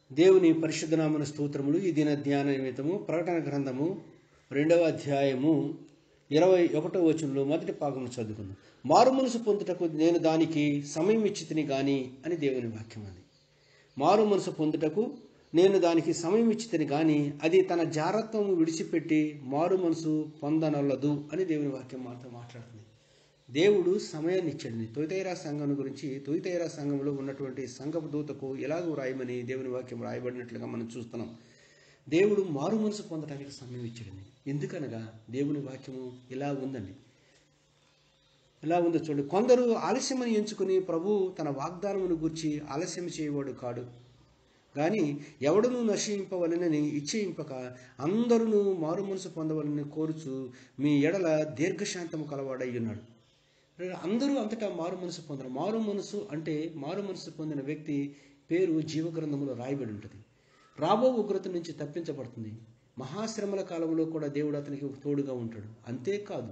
దేవుని పరిశుద్ధనామన స్తోత్రములు ఈ దిన ధ్యాన నిమిత్తము ప్రకటన గ్రంథము రెండవ అధ్యాయము ఇరవై ఒకటో వచనంలో మొదటి భాగం చదువుకుందాం మారు మనసు పొందుటకు నేను దానికి సమయం ఇచ్చితిని గాని అని దేవుని వాక్యం అది మారు మనసు పొందుటకు నేను దానికి సమయం ఇచ్చితిని గాని అది తన జారత్వం విడిచిపెట్టి మారు మనసు పొందనల్లదు అని దేవుని వాక్యం మాతో మాట్లాడుతుంది దేవుడు సమయాన్ని ఇచ్చాడు తొలితైరా సంఘం గురించి తొలితైరా సంఘంలో ఉన్నటువంటి సంఘపు దూతకు ఎలాగో రాయమని దేవుని వాక్యం రాయబడినట్లుగా మనం చూస్తున్నాం దేవుడు మారు మనసు పొందడానికి సమయం ఇచ్చాడని ఎందుకనగా దేవుని వాక్యము ఇలా ఉందండి ఎలా ఉందో చూడండి కొందరు ఆలస్యమని ఎంచుకుని ప్రభు తన వాగ్దానమును గురించి ఆలస్యం చేయవాడు కాడు కానీ ఎవడును నశింపవలనని ఇచ్చేయింపక అందరూ మారు మనసు పొందవలని కోరుచు మీ ఎడల దీర్ఘశాంతము కలవాడై ఉన్నాడు అందరూ అంతటా మారు మనసు పొందరు మారు మనసు అంటే మారు మనసు పొందిన వ్యక్తి పేరు జీవగ్రంథంలో రాయబడి ఉంటుంది రాబో ఉగ్రత నుంచి తప్పించబడుతుంది మహాశ్రమల కాలంలో కూడా దేవుడు అతనికి తోడుగా ఉంటాడు అంతేకాదు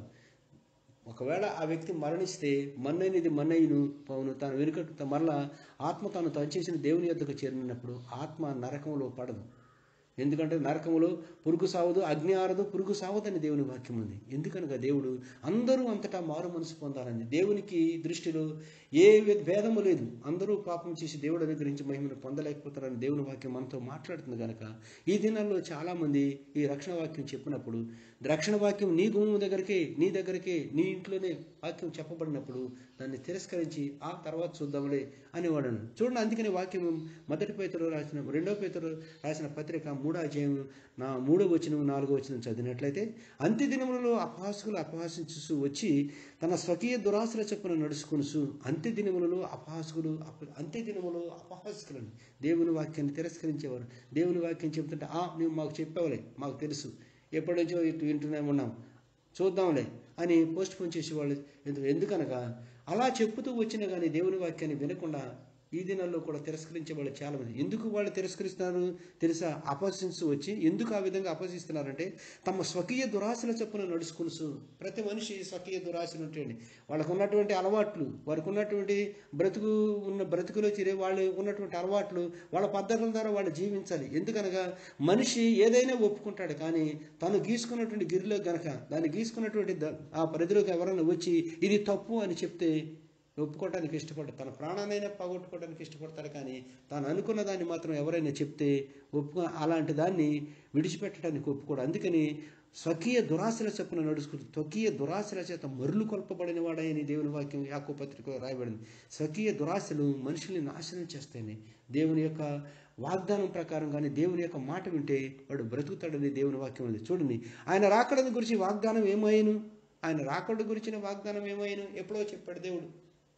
ఒకవేళ ఆ వ్యక్తి మరణిస్తే మన్నైనది మన్నయ్యను పవను తన వెనుక మరలా ఆత్మ తాను తను చేసిన దేవుని యొద్దకు చేరినప్పుడు ఆత్మ నరకంలో పడదు ఎందుకంటే నరకములో పురుగు సావదు అగ్ని ఆరదు పురుగు సావదని దేవుని వాక్యం ఉంది ఎందుకనగా దేవుడు అందరూ అంతటా మారు మనసు పొందాలని దేవునికి దృష్టిలో ఏ భేదము లేదు అందరూ పాపం చేసి దేవుడు అనుగ్రహించి మహిమను పొందలేకపోతారని దేవుని వాక్యం మనతో మాట్లాడుతుంది కనుక ఈ దినాల్లో చాలామంది ఈ రక్షణ వాక్యం చెప్పినప్పుడు రక్షణ వాక్యం నీ గుమ్మం దగ్గరికే నీ దగ్గరికే నీ ఇంట్లోనే వాక్యం చెప్పబడినప్పుడు దాన్ని తిరస్కరించి ఆ తర్వాత చూద్దాంలే అనేవాడు చూడండి అందుకని వాక్యం మొదటి పేతులు రాసిన రెండో పేతులు రాసిన పత్రిక మూడో అధ్యాయం నా మూడో వచనం నాలుగో వచనం చదివినట్లయితే అంత్య దినములలో అపహాసకులు అపహాసించు వచ్చి తన స్వకీయ దురాశల చెప్పున నడుచుకొనుసు అంత్య దినములలో అపహాసకులు అంత్య దినములో అపహాసకులను దేవుని వాక్యాన్ని తిరస్కరించేవారు దేవుని వాక్యం చెబుతుంటే ఆ నువ్వు మాకు చెప్పావులే మాకు తెలుసు ఎప్పటి నుంచో ఇటు వింటూనే ఉన్నాం చూద్దాంలే అని పోస్ట్ పోన్ చేసేవాళ్ళు ఎందుకు ఎందుకనగా అలా చెప్పుతూ వచ్చినా కానీ దేవుని వాక్యాన్ని వినకుండా ఈ దినాల్లో కూడా తిరస్కరించే వాళ్ళు చాలా మంది ఎందుకు వాళ్ళు తిరస్కరిస్తున్నారు తెలుసా అపహసించు వచ్చి ఎందుకు ఆ విధంగా అపహసిస్తున్నారంటే తమ స్వకీయ దురాశల చొప్పున నడుచుకునుసు ప్రతి మనిషి స్వకీయ దురాశలు ఉంటాయండి వాళ్ళకు ఉన్నటువంటి అలవాట్లు వారికి ఉన్నటువంటి బ్రతుకు ఉన్న బ్రతుకులో చేరే వాళ్ళు ఉన్నటువంటి అలవాట్లు వాళ్ళ పద్ధతుల ద్వారా వాళ్ళు జీవించాలి ఎందుకనగా మనిషి ఏదైనా ఒప్పుకుంటాడు కానీ తను గీసుకున్నటువంటి గిరిలో గనక దాన్ని గీసుకున్నటువంటి ఆ పరిధిలోకి ఎవరైనా వచ్చి ఇది తప్పు అని చెప్తే ఒప్పుకోవడానికి ఇష్టపడతాడు తన ప్రాణానైనా పోగొట్టుకోవడానికి ఇష్టపడతాడు కానీ తాను అనుకున్న దాన్ని మాత్రం ఎవరైనా చెప్తే ఒప్పుకో అలాంటి దాన్ని విడిచిపెట్టడానికి ఒప్పుకోడు అందుకని స్వకీయ దురాశల చెప్పున నడుచుకుంటూ స్వకీయ దురాశల చేత మరులు కొల్పబడిన వాడని దేవుని వాక్యం యాకో పత్రిక రాయబడింది స్వకీయ దురాశలు మనుషుల్ని నాశనం చేస్తాయని దేవుని యొక్క వాగ్దానం ప్రకారం కానీ దేవుని యొక్క మాట వింటే వాడు బ్రతుకుతాడని దేవుని వాక్యం ఉంది చూడండి ఆయన రాకడని గురించి వాగ్దానం ఏమైను ఆయన రాకడ గురించిన వాగ్దానం ఏమైను ఎప్పుడో చెప్పాడు దేవుడు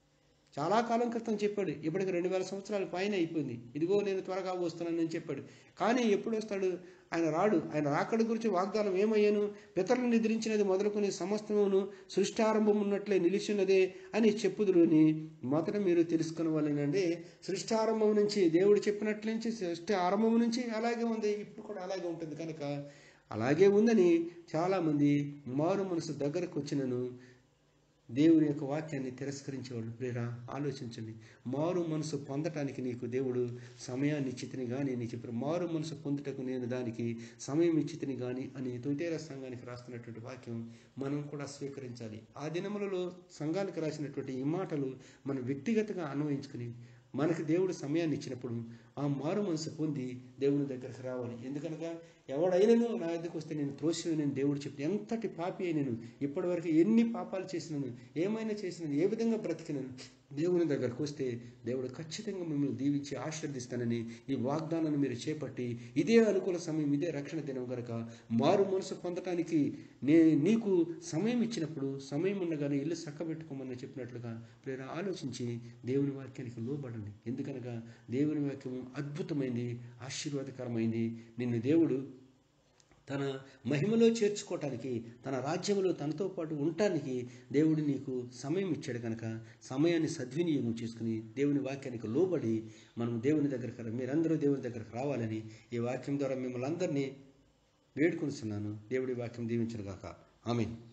చాలా కాలం క్రితం చెప్పాడు ఇప్పటికి రెండు వేల సంవత్సరాల పైన అయిపోయింది ఇదిగో నేను త్వరగా వస్తున్నానని చెప్పాడు కానీ ఎప్పుడు వస్తాడు ఆయన రాడు ఆయన రాకడ గురించి వాగ్దానం ఏమయ్యాను పితరులు నిద్రించినది మొదలుకొని సమస్తమును సృష్టారంభం ఉన్నట్లే నిలిచినదే అని చెప్పుదురుని మొదట మీరు తెలుసుకునవాలేనండి సృష్టారంభం నుంచి దేవుడు చెప్పినట్ల నుంచి సృష్టి ఆరంభం నుంచి అలాగే ఉంది ఇప్పుడు కూడా అలాగే ఉంటుంది కనుక అలాగే ఉందని చాలామంది మారు మనసు దగ్గరకు వచ్చినను దేవుని యొక్క వాక్యాన్ని తిరస్కరించేవాళ్ళు ప్రేరా ఆలోచించండి మారు మనసు పొందటానికి నీకు దేవుడు సమయాన్ని ఇచ్చితిని కానీ నీ చెప్పిన మారు మనసు పొందుటకు నేను దానికి సమయం ఇచ్చితిని కానీ అని తొలితేర సంఘానికి రాస్తున్నటువంటి వాక్యం మనం కూడా స్వీకరించాలి ఆ దినములలో సంఘానికి రాసినటువంటి ఈ మాటలు మనం వ్యక్తిగతంగా అన్వయించుకుని మనకు దేవుడు సమయాన్ని ఇచ్చినప్పుడు ఆ మారు మనసు పొంది దేవుని దగ్గరకు రావాలి ఎందుకనగా ఎవడైనాను నా దగ్గరకు వస్తే నేను త్రోసివేనని దేవుడు చెప్పి ఎంతటి పాపి అయినను ఇప్పటివరకు ఎన్ని పాపాలు చేసినాను ఏమైనా చేసినాను ఏ విధంగా బ్రతికినాను దేవుని దగ్గరకు వస్తే దేవుడు ఖచ్చితంగా మిమ్మల్ని దీవించి ఆశీర్దిస్తానని ఈ వాగ్దానాన్ని మీరు చేపట్టి ఇదే అనుకూల సమయం ఇదే రక్షణ దినం కనుక మారు మనసు పొందటానికి నే నీకు సమయం ఇచ్చినప్పుడు సమయం ఉండగానే ఇల్లు చక్కబెట్టుకోమని చెప్పినట్లుగా ప్రేర ఆలోచించి దేవుని వాక్యానికి లోబడండి ఎందుకనగా దేవుని వాక్యం అద్భుతమైంది ఆశీర్వాదకరమైంది నిన్ను దేవుడు తన మహిమలో చేర్చుకోవటానికి తన రాజ్యంలో తనతో పాటు ఉండటానికి దేవుడు నీకు సమయం ఇచ్చాడు కనుక సమయాన్ని సద్వినియోగం చేసుకుని దేవుని వాక్యానికి లోబడి మనం దేవుని దగ్గరకు మీరందరూ దేవుని దగ్గరకు రావాలని ఈ వాక్యం ద్వారా మిమ్మల్ని అందరినీ వేడుకొనిస్తున్నాను దేవుడి వాక్యం దీవించను గాక ఆమె